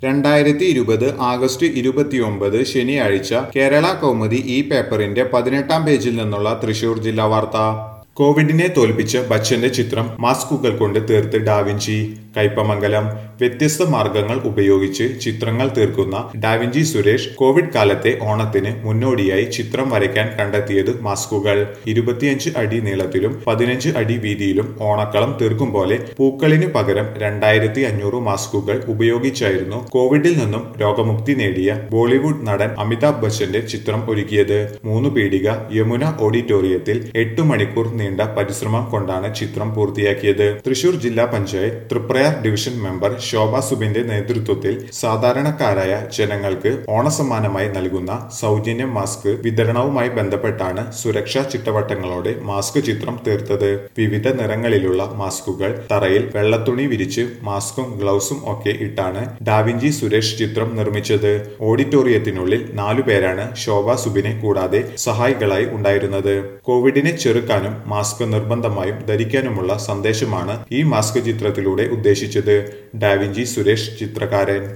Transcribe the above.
രണ്ടായിരത്തി ഇരുപത് ആഗസ്റ്റ് ഇരുപത്തിയൊമ്പത് ശനിയാഴ്ച കേരള കൗമുദി ഈ പേപ്പറിന്റെ പതിനെട്ടാം പേജിൽ നിന്നുള്ള തൃശൂർ ജില്ലാ വാർത്ത കോവിഡിനെ തോൽപ്പിച്ച് ബച്ചന്റെ ചിത്രം മാസ്കുകൾ കൊണ്ട് തീർത്ത് ഡാവിഞ്ചി കയ്പമംഗലം വ്യത്യസ്ത മാർഗങ്ങൾ ഉപയോഗിച്ച് ചിത്രങ്ങൾ തീർക്കുന്ന ഡാവിഞ്ചി സുരേഷ് കോവിഡ് കാലത്തെ ഓണത്തിന് മുന്നോടിയായി ചിത്രം വരയ്ക്കാൻ കണ്ടെത്തിയത് മാസ്കുകൾ ഇരുപത്തിയഞ്ച് അടി നീളത്തിലും പതിനഞ്ച് അടി വീതിയിലും ഓണക്കളം തീർക്കും പോലെ പൂക്കളിന് പകരം രണ്ടായിരത്തി അഞ്ഞൂറ് മാസ്കുകൾ ഉപയോഗിച്ചായിരുന്നു കോവിഡിൽ നിന്നും രോഗമുക്തി നേടിയ ബോളിവുഡ് നടൻ അമിതാഭ് ബച്ചന്റെ ചിത്രം ഒരുക്കിയത് മൂന്ന് പീടിക യമുന ഓഡിറ്റോറിയത്തിൽ എട്ട് മണിക്കൂർ നീണ്ട പരിശ്രമം കൊണ്ടാണ് ചിത്രം പൂർത്തിയാക്കിയത് തൃശൂർ ജില്ലാ പഞ്ചായത്ത് തൃപ്രയാർ ഡിവിഷൻ മെമ്പർ ശോഭ സുബിന്റെ നേതൃത്വത്തിൽ സാധാരണക്കാരായ ജനങ്ങൾക്ക് ഓണസമ്മാനമായി നൽകുന്ന സൗജന്യ മാസ്ക് വിതരണവുമായി ബന്ധപ്പെട്ടാണ് സുരക്ഷാ ചിട്ടവട്ടങ്ങളോടെ മാസ്ക് ചിത്രം തീർത്തത് വിവിധ നിറങ്ങളിലുള്ള മാസ്കുകൾ തറയിൽ വെള്ളത്തുണി വിരിച്ച് മാസ്കും ഗ്ലൗസും ഒക്കെ ഇട്ടാണ് ഡാവിഞ്ചി സുരേഷ് ചിത്രം നിർമ്മിച്ചത് ഓഡിറ്റോറിയത്തിനുള്ളിൽ നാലു പേരാണ് ശോഭ സുബിനെ കൂടാതെ സഹായികളായി ഉണ്ടായിരുന്നത് കോവിഡിനെ ചെറുക്കാനും മാസ്ക് നിർബന്ധമായും ധരിക്കാനുമുള്ള സന്ദേശമാണ് ഈ മാസ്ക് ചിത്രത്തിലൂടെ ഉദ്ദേശിച്ചത് ഡാവിഞ്ചി സുരേഷ് ചിത്രകാരൻ